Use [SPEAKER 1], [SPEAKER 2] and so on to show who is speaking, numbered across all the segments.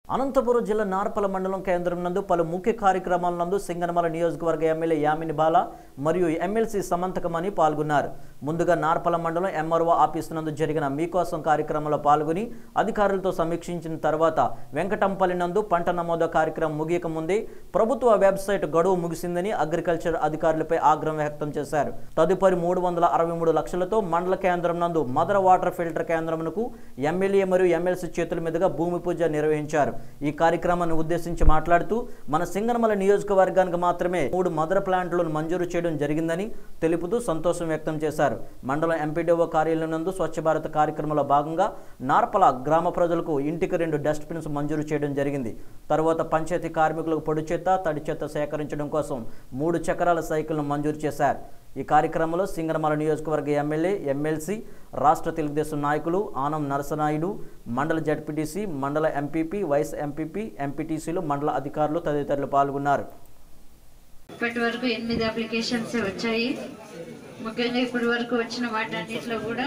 [SPEAKER 1] అనంతపురం జిల్లా నార్పల మండలం కేంద్రం నందు పలు ముఖ్య కార్యక్రమాల నందు సింగనమల నియోజకవర్గ ఎమ్మెల్యే యామిని బాల మరియు ఎమ్మెల్సీ సమంతకమని పాల్గొన్నారు ముందుగా నార్పల మండలం ఎంఆర్ఓ ఆఫీసు నందు జరిగిన మీకోసం కార్యక్రమంలో పాల్గొని అధికారులతో సమీక్షించిన తర్వాత వెంకటంపల్లి నందు పంట నమోదు కార్యక్రమం ముగియక ముందే ప్రభుత్వ వెబ్సైట్ గడువు ముగిసిందని అగ్రికల్చర్ అధికారులపై ఆగ్రహం వ్యక్తం చేశారు తదుపరి మూడు వందల అరవై మూడు లక్షలతో మండల కేంద్రం నందు మదర్ వాటర్ ఫిల్టర్ కేంద్రమునకు ఎమ్మెల్యే మరియు ఎమ్మెల్సీ చేతుల మీదుగా భూమి పూజ నిర్వహించారు ఈ కార్యక్రమాన్ని ఉద్దేశించి మాట్లాడుతూ మన సింగనమల నియోజకవర్గానికి మాత్రమే మూడు మదర్ ప్లాంట్లను మంజూరు చేయడం జరిగిందని తెలుపుతూ సంతోషం వ్యక్తం చేశారు మండలం ఎంపీడీఓ కార్యాలయం నందు స్వచ్ఛ భారత్ కార్యక్రమంలో భాగంగా నార్పల గ్రామ ప్రజలకు ఇంటికి రెండు డస్ట్బిన్స్ మంజూరు చేయడం జరిగింది తర్వాత పంచాయతీ కార్మికులకు పొడి చెత్త తడి చెత్త సేకరించడం కోసం మూడు చక్రాల సైకిల్ను మంజూరు చేశారు ఈ కార్యక్రమంలో సింగనమల నియోజకవర్గ ఎమ్మెల్యే ఎమ్మెల్సీ రాష్ట్ర తెలుగుదేశం నాయకులు ఆనం నరసనాయుడు మండల జడ్పీటీసీ మండల ఎంపీపీ వైస్ ఎంపీపీ ఎంపీటీసీలు మండల అధికారులు తదితరులు పాల్గొన్నారు
[SPEAKER 2] ఇప్పటి వరకు ఎనిమిది అప్లికేషన్స్ వచ్చాయి ముఖ్యంగా ఇప్పటి వరకు వచ్చిన వాటన్నిటిలో కూడా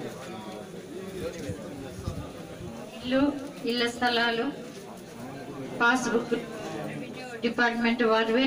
[SPEAKER 2] ఇల్లు ఇళ్ల స్థలాలు పాస్బుక్ డిపార్ట్మెంట్ వారివే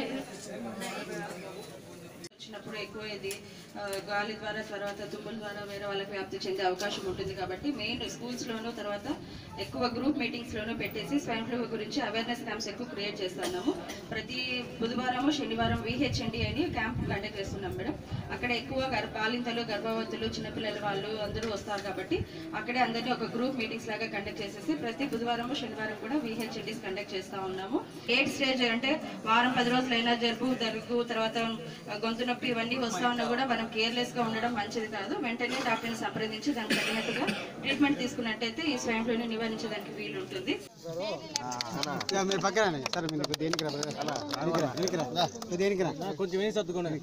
[SPEAKER 3] వచ్చినప్పుడు ఎక్కువ ఇది ఆ, గాలి ద్వారా తర్వాత తుమ్ముల ద్వారా వేరే వాళ్ళకి వ్యాప్తి చెందే అవకాశం ఉంటుంది కాబట్టి మెయిన్ స్కూల్స్లోనూ తర్వాత ఎక్కువ గ్రూప్ మీటింగ్స్లోనూ పెట్టేసి స్వైన్ ఫ్లూ గురించి అవేర్నెస్ క్యాంప్స్ ఎక్కువ క్రియేట్ చేస్తున్నాము ప్రతి బుధవారము శనివారం విహెచ్ఎండి అని క్యాంప్ కండక్ట్ చేస్తున్నాం మేడం అక్కడ ఎక్కువ గర్భ బాలింతలు గర్భవతులు చిన్నపిల్లల వాళ్ళు అందరూ వస్తారు కాబట్టి అక్కడే అందరినీ ఒక గ్రూప్ మీటింగ్స్ లాగా కండక్ట్ చేసేసి ప్రతి బుధవారం శనివారం కూడా విహెచ్ఎండీస్ కండక్ట్ చేస్తూ ఉన్నాము ఎయిట్ స్టేజ్ అంటే వారం పది రోజులైనా జరుపు దగ్గు తర్వాత ఆ, గొంతు నొప్పి ఇవన్నీ వస్తా ఉన్నా కూడా మనం కేర్లెస్ గా ఉండడం మంచిది కాదు వెంటనే డాక్టర్ని సంప్రదించి దానికి తగినట్టుగా ట్రీట్మెంట్ తీసుకున్నట్టయితే ఈ స్వైన్ ఫ్లూని నివారించడానికి వీలు ఉంటుంది
[SPEAKER 4] యా, మీరు పక్కన రండి. సార్ మీరు దేనికి రా బ్రదర్? దేనికి రా, దేనికి రా. నువ్వు దేనికి రా కొంచెం వేసి సర్దుకోండి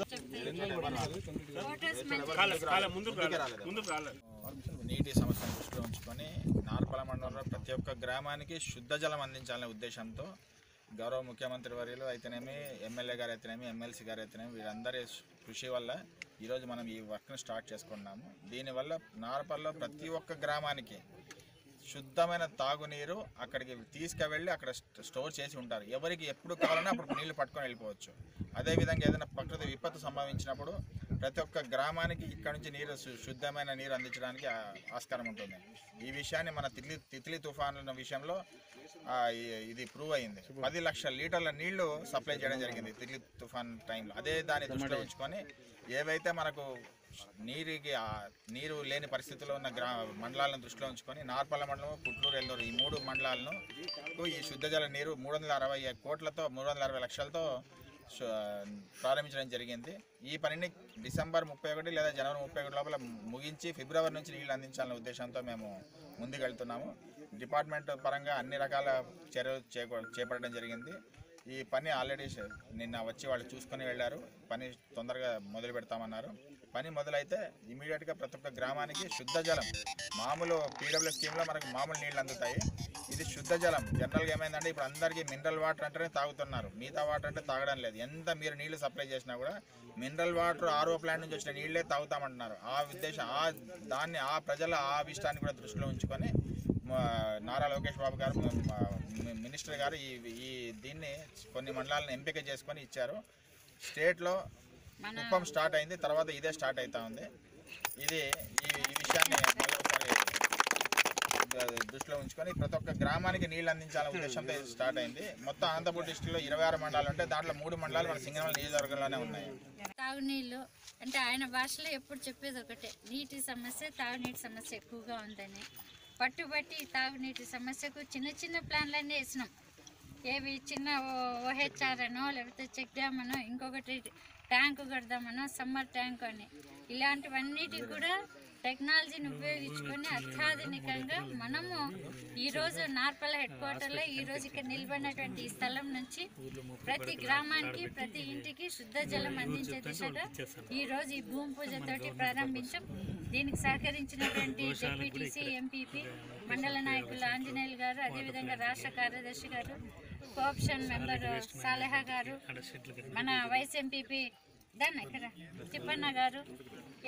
[SPEAKER 5] నీటి సమస్యను దృష్టిలో ఉంచుకొని నార్పల మండలంలో ప్రతి ఒక్క గ్రామానికి శుద్ధ జలం అందించాలనే ఉద్దేశంతో గౌరవ ముఖ్యమంత్రి వర్యులు అయితేనేమి ఎమ్మెల్యే గారు అయితేనేమి ఎమ్మెల్సీ గారు అయితేనేమి వీరందరి కృషి వల్ల ఈరోజు మనం ఈ వర్క్ను స్టార్ట్ చేసుకున్నాము దీనివల్ల నార్పల్లో ప్రతి ఒక్క గ్రామానికి శుద్ధమైన తాగునీరు అక్కడికి తీసుకువెళ్ళి అక్కడ స్ట్- స్టోర్ చేసి ఉంటారు ఎవరికి ఎప్పుడు కావాలన్నా అప్పుడు నీళ్లు పట్టుకొని వెళ్ళిపోవచ్చు అదేవిధంగా ఏదైనా ప్రకృతి విపత్తు సంభవించినప్పుడు ప్రతి ఒక్క గ్రామానికి ఇక్కడ నుంచి నీరు శు- శుద్ధమైన నీరు అందించడానికి ఆ- ఆస్కారం ఉంటుంది ఈ విషయాన్ని మన తిత్లీ తిత్లీ తుఫాను విషయంలో ఆ, ఈ- ఇది ప్రూవ్ అయింది పది లక్షల లీటర్ల నీళ్లు సప్లై చేయడం జరిగింది తిత్లీ తుఫాన్ టైంలో అదే దాన్ని దృష్టిలో ఉంచుకొని ఏవైతే మనకు నీరుకి ఆ నీరు లేని పరిస్థితిలో ఉన్న గ్రా మండలాలను దృష్టిలో ఉంచుకొని నార్పల మండలం పుట్లూరు ఎల్లూరు ఈ మూడు మండలాలను కు ఈ శుద్ధ జల నీరు మూడు వందల అరవై కోట్లతో మూడు వందల అరవై లక్షలతో శు- ప్రారంభించడం జరిగింది ఈ పనిని డిసెంబర్ ముప్పై ఒకటి లేదా జనవరి ముప్పై ఒకటి లోపల ముగించి ఫిబ్రవరి నుంచి నీళ్లు అందించాలనే ఉద్దేశంతో మేము ముందుకు వెళ్తున్నాము డిపార్ట్మెంట్ పరంగా అన్ని రకాల చర్యలు చేప- చేపట్టడం జరిగింది ఈ పని ఆల్రెడీ ష- నిన్న వచ్చి వాళ్ళు చూసుకొని వెళ్ళారు పని తొందరగా మొదలు పెడతామన్నారు పని మొదలైతే ఇమీడియట్గా ప్రతి ఒక్క గ్రామానికి శుద్ధ జలం మామూలు పీడబ్ల్యూ స్కీమ్లో మనకు మామూలు నీళ్ళు అందుతాయి ఇది శుద్ధ జలం జనరల్గా ఏమైందంటే ఇప్పుడు అందరికీ మినరల్ వాటర్ అంటేనే తాగుతున్నారు మిగతా వాటర్ అంటే తాగడం లేదు ఎంత మీరు నీళ్లు సప్లై చేసినా కూడా మినరల్ వాటర్ ఆర్ఓ ప్లాంట్ నుంచి వచ్చిన నీళ్ళే తాగుతామంటున్నారు ఆ ఉద్దేశం ఆ దాన్ని ఆ ప్రజల ఆ విషయాన్ని కూడా దృష్టిలో ఉంచుకొని మా నారా లోకేష్ బాబు గారు మా మి- మినిస్టర్ గారు ఈ ఈ దీన్ని కొన్ని మండలాలను ఎంపిక చేసుకొని ఇచ్చారు స్టేట్లో కుప్పం స్టార్ట్ అయింది తర్వాత ఇదే స్టార్ట్ అవుతా ఉంది ఇది ఈ ఈ విషయాన్ని మళ్ళీ ఒకసారి ద- దృష్టిలో ఉంచుకొని ప్రతి ఒక్క గ్రామానికి నీళ్ళు అందించాలనే ఉద్దేశంతో ఇది స్టార్ట్ అయింది మొత్తం అనంతపూర్ డిస్టిక్లో ఇరవై ఆరు మండలాలు ఉంటే దాంట్లో మూడు మండలాలు మన సింగనమల నియోజకవర్గంలోనే ఉన్నాయి
[SPEAKER 6] తాగునీళ్ళు అంటే ఆయన భాషలో ఎప్పుడు చెప్పేది ఒకటే నీటి సమస్య తాగునీటి సమస్య ఎక్కువగా ఉందని పట్టుబట్టి ఈ తాగునీటి సమస్యకు చిన్న చిన్న ప్లాన్లన్నీ వేసినాం ఏవి చిన్న ఓహెచ్ఆర్ అనో లేకపోతే చెక్ డ్యామ్ అనో ఇంకొకటి ట్యాంకు కడదామనో సమ్మర్ ట్యాంక్ అని ఇలాంటివన్నిటికి కూడా టెక్నాలజీని ఉపయోగించుకొని అత్యాధునికంగా మనము ఈరోజు నార్పల హెడ్ క్వార్టర్లో ఈరోజు ఇక్కడ నిలబడినటువంటి ఈ స్థలం నుంచి ప్రతి గ్రామానికి ప్రతి ఇంటికి శుద్ధ జలం అందించే దిశగా ఈ రోజు ఈ భూమి పూజతోటి ప్రారంభించాం దీనికి సహకరించినటువంటి డిప్యూటీసీ ఎంపీపీ మండల నాయకులు ఆంజనేయులు గారు అదేవిధంగా రాష్ట్ర కార్యదర్శి గారు కోఆప్షన్ మెంబర్ సాలెహా గారు మన వైస్ ఎంపీపీ దాన్ని ఇక్కడ తిప్పన్న గారు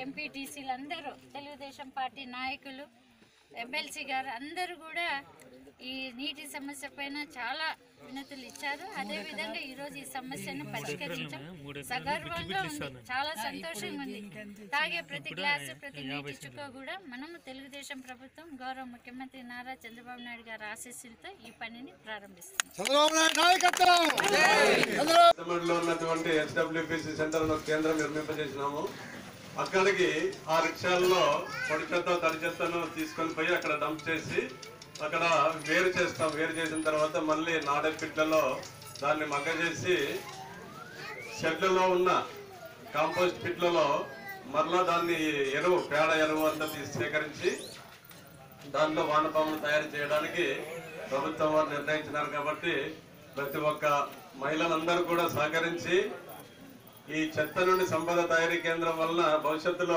[SPEAKER 6] ఎంపీటీసీలు అందరూ తెలుగుదేశం పార్టీ నాయకులు ఎమ్మెల్సీ గారు అందరూ కూడా ఈ నీటి సమస్య పైన చాలా వినతులు ఇచ్చారు అదే విధంగా ఈ రోజు ఈ సమస్యను పరిష్కరించడం సగర్వంగా ఉంది చాలా సంతోషంగా ఉంది తాగే ప్రతి గ్లాసు ప్రతి నీటి చుక్క కూడా మనము తెలుగుదేశం ప్రభుత్వం గౌరవ ముఖ్యమంత్రి నారా చంద్రబాబు నాయుడు గారి ఆశీస్సులతో ఈ పనిని ప్రారంభిస్తున్నాం
[SPEAKER 4] చంద్రబాబు నాయుడు నాయకత్వం
[SPEAKER 7] తమిళలో ఉన్నటువంటి హెచ్డబ్ల్యూపిసి సెంటర్ లో కేంద్రం నిర్మింపజేసినాము అక్కడికి ఆ రిక్షాల్లో పొడి చెత్త తడి చెత్తను తీసుకొని పోయి అక్కడ డంప్ చేసి అక్కడ వేరు చేస్తాం వేరు చేసిన తర్వాత మళ్ళీ నాడే పిట్లలో దాన్ని మగ్గ చేసి షెడ్లలో ఉన్న కాంపోస్ట్ పిట్లలో మరలా దాన్ని ఎరువు పేడ ఎరువు అంతా తీసి సేకరించి దాంట్లో వానపాములు తయారు చేయడానికి ప్రభుత్వం వారు నిర్ణయించినారు కాబట్టి ప్రతి ఒక్క మహిళలందరూ కూడా సహకరించి ఈ చెత్త నుండి సంపద తయారీ కేంద్రం వలన భవిష్యత్తులో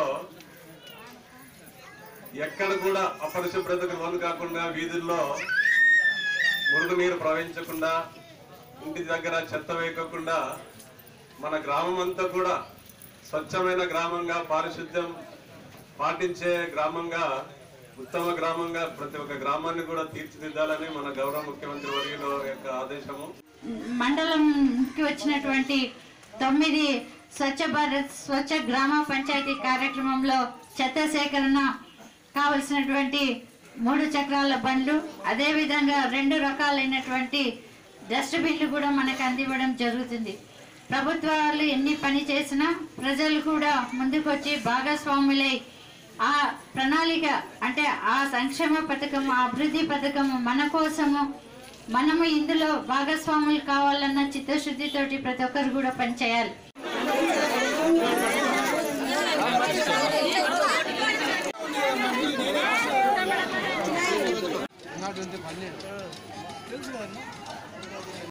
[SPEAKER 7] ఎక్కడ కూడా అపరిశుభ్రతకు లోను కాకుండా వీధుల్లో మురుగునీరు ప్రవహించకుండా ఇంటి దగ్గర చెత్త వేయకుండా మన గ్రామం అంతా కూడా స్వచ్ఛమైన గ్రామంగా పారిశుద్ధ్యం పాటించే గ్రామంగా ఉత్తమ గ్రామంగా ప్రతి ఒక్క గ్రామాన్ని కూడా తీర్చిదిద్దాలని మన గౌరవ ముఖ్యమంత్రి వర్యుల యొక్క ఆదేశము
[SPEAKER 2] మండలంకి వచ్చినటువంటి తొమ్మిది స్వచ్ఛ భారత్ స్వచ్ఛ గ్రామ పంచాయతీ కార్యక్రమంలో చెత్త సేకరణ కావలసినటువంటి మూడు చక్రాల బండ్లు అదేవిధంగా రెండు రకాలైనటువంటి డస్ట్బిన్లు కూడా మనకు అందివ్వడం జరుగుతుంది ప్రభుత్వాలు ఎన్ని పని చేసినా ప్రజలు కూడా ముందుకొచ్చి భాగస్వాములై ఆ ప్రణాళిక అంటే ఆ సంక్షేమ పథకం ఆ అభివృద్ధి పథకం మన కోసము మనము ఇందులో భాగస్వాములు కావాలన్న చిత్తశుద్ధితోటి ప్రతి ఒక్కరు కూడా పనిచేయాలి
[SPEAKER 4] నాటి పన్నెండు తెలుసు కదా